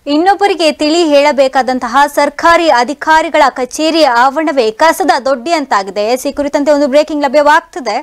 ಇನ್ನೊಬ್ಬರಿಗೆ ತಿಳಿ ಹೇಳಬೇಕಾದಂತಹ ಸರ್ಕಾರಿ ಅಧಿಕಾರಿಗಳ ಕಚೇರಿ ಆವರಣವೇ ಕಸದ ದೊಡ್ಡಿ ಅಂತಾಗಿದೆ ಈ ಕುರಿತಂತೆ ಒಂದು ಬ್ರೇಕಿಂಗ್ ಲಭ್ಯವಾಗ್ತದೆ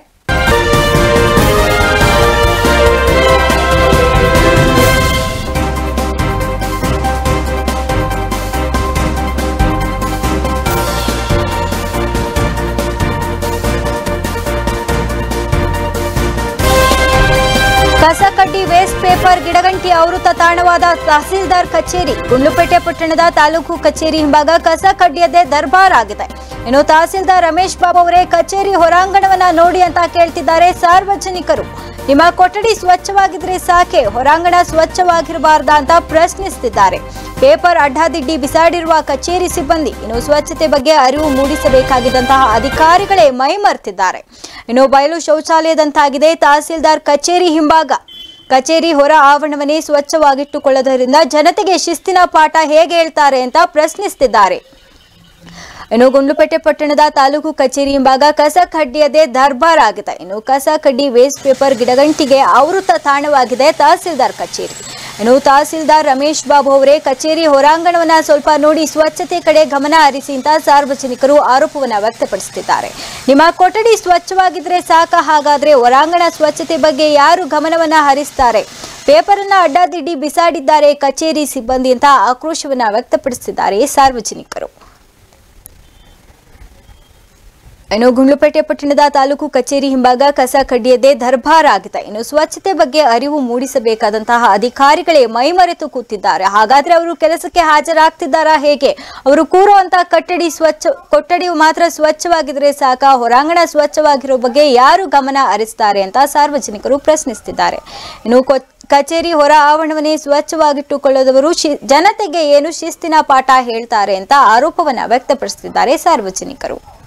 ಕಸ ಕಡ್ಡಿ ವೇಸ್ಟ್ ಪೇಪರ್ ಗಿಡಗಂಟಿ ಆವೃತ ತಾಣವಾದ ತಹಸೀಲ್ದಾರ್ ಕಚೇರಿ ಗುಂಡ್ಲುಪೇಟೆ ಪಟ್ಟಣದ ತಾಲೂಕು ಕಚೇರಿ ಹಿಂಭಾಗ ಕಸ ಕಡ್ಡಿಯದೇ ದರ್ಬಾರ್ ಆಗಿದೆ ಇನ್ನು ತಹಸೀಲ್ದಾರ್ ರಮೇಶ್ ಬಾಬು ಅವರೇ ಕಚೇರಿ ಹೊರಾಂಗಣವನ್ನ ನೋಡಿ ಅಂತ ಕೇಳ್ತಿದ್ದಾರೆ ಸಾರ್ವಜನಿಕರು ನಿಮ್ಮ ಕೊಠಡಿ ಸ್ವಚ್ಛವಾಗಿದ್ರೆ ಸಾಕೆ ಹೊರಾಂಗಣ ಸ್ವಚ್ಛವಾಗಿರಬಾರ್ದಾ ಅಂತ ಪ್ರಶ್ನಿಸುತ್ತಿದ್ದಾರೆ ಪೇಪರ್ ಅಡ್ಡಾದಿಡ್ಡಿ ಬಿಸಾಡಿರುವ ಕಚೇರಿ ಸಿಬ್ಬಂದಿ ಇನ್ನು ಸ್ವಚ್ಛತೆ ಬಗ್ಗೆ ಅರಿವು ಮೂಡಿಸಬೇಕಾಗಿದ್ದಂತಹ ಅಧಿಕಾರಿಗಳೇ ಮೈಮರ್ತಿದ್ದಾರೆ ಇನ್ನು ಬಯಲು ಶೌಚಾಲಯದಂತಾಗಿದೆ ತಹಸೀಲ್ದಾರ್ ಕಚೇರಿ ಹಿಂಭಾಗ ಕಚೇರಿ ಹೊರ ಆವರಣವನ್ನೇ ಸ್ವಚ್ಛವಾಗಿಟ್ಟುಕೊಳ್ಳೋದರಿಂದ ಜನತೆಗೆ ಶಿಸ್ತಿನ ಪಾಠ ಹೇಗೆ ಹೇಳ್ತಾರೆ ಅಂತ ಪ್ರಶ್ನಿಸುತ್ತಿದ್ದಾರೆ ಇನ್ನು ಗುಂಡ್ಲುಪೇಟೆ ಪಟ್ಟಣದ ತಾಲೂಕು ಕಚೇರಿ ಹಿಂಭಾಗ ಕಸ ಕಡ್ಡಿಯದೇ ದರ್ಬಾರ್ ಆಗಿದೆ ಇನ್ನು ಕಸ ಕಡ್ಡಿ ವೇಸ್ಟ್ ಪೇಪರ್ ಗಿಡಗಂಟಿಗೆ ಆವೃತ ತಾಣವಾಗಿದೆ ತಹಸೀಲ್ದಾರ್ ಕಚೇರಿ ಇನ್ನು ತಹಸೀಲ್ದಾರ್ ರಮೇಶ್ ಬಾಬು ಅವರೇ ಕಚೇರಿ ಹೊರಾಂಗಣವನ್ನ ಸ್ವಲ್ಪ ನೋಡಿ ಸ್ವಚ್ಛತೆ ಕಡೆ ಗಮನ ಹರಿಸಿ ಅಂತ ಸಾರ್ವಜನಿಕರು ಆರೋಪವನ್ನ ವ್ಯಕ್ತಪಡಿಸುತ್ತಿದ್ದಾರೆ ನಿಮ್ಮ ಕೊಠಡಿ ಸ್ವಚ್ಛವಾಗಿದ್ರೆ ಸಾಕ ಹಾಗಾದ್ರೆ ಹೊರಾಂಗಣ ಸ್ವಚ್ಛತೆ ಬಗ್ಗೆ ಯಾರು ಗಮನವನ್ನ ಹರಿಸ್ತಾರೆ ಪೇಪರ್ ಅನ್ನ ಅಡ್ಡಾದಿಡ್ಡಿ ಬಿಸಾಡಿದ್ದಾರೆ ಕಚೇರಿ ಸಿಬ್ಬಂದಿ ಅಂತ ಆಕ್ರೋಶವನ್ನ ವ್ಯಕ್ತಪಡಿಸಿದ್ದಾರೆ ಸಾರ್ವಜನಿಕರು ಇನ್ನು ಗುಂಡ್ಲುಪೇಟೆ ಪಟ್ಟಣದ ತಾಲೂಕು ಕಚೇರಿ ಹಿಂಭಾಗ ಕಸ ಕಡ್ಡಿಯದೇ ದರ್ಬಾರ್ ಆಗಿದೆ ಇನ್ನು ಸ್ವಚ್ಛತೆ ಬಗ್ಗೆ ಅರಿವು ಮೂಡಿಸಬೇಕಾದಂತಹ ಅಧಿಕಾರಿಗಳೇ ಮೈಮರೆತು ಕೂತಿದ್ದಾರೆ ಹಾಗಾದ್ರೆ ಅವರು ಕೆಲಸಕ್ಕೆ ಹಾಜರಾಗ್ತಿದ್ದಾರಾ ಹೇಗೆ ಅವರು ಕೂರುವಂತ ಕಟ್ಟಡಿ ಸ್ವಚ್ಛ ಕೊಠಡಿ ಮಾತ್ರ ಸ್ವಚ್ಛವಾಗಿದ್ರೆ ಸಾಕ ಹೊರಾಂಗಣ ಸ್ವಚ್ಛವಾಗಿರೋ ಬಗ್ಗೆ ಯಾರು ಗಮನ ಹರಿಸ್ತಾರೆ ಅಂತ ಸಾರ್ವಜನಿಕರು ಪ್ರಶ್ನಿಸುತ್ತಿದ್ದಾರೆ ಇನ್ನು ಕೊ- ಕಚೇರಿ ಹೊರ ಆವರಣವನ್ನೇ ಸ್ವಚ್ಛವಾಗಿಟ್ಟುಕೊಳ್ಳದವರು ಶಿ- ಜನತೆಗೆ ಏನು ಶಿಸ್ತಿನ ಪಾಠ ಹೇಳ್ತಾರೆ ಅಂತ ಆರೋಪವನ್ನ ವ್ಯಕ್ತಪಡಿಸುತ್ತಿದ್ದಾರೆ ಸಾರ್ವಜನಿಕರು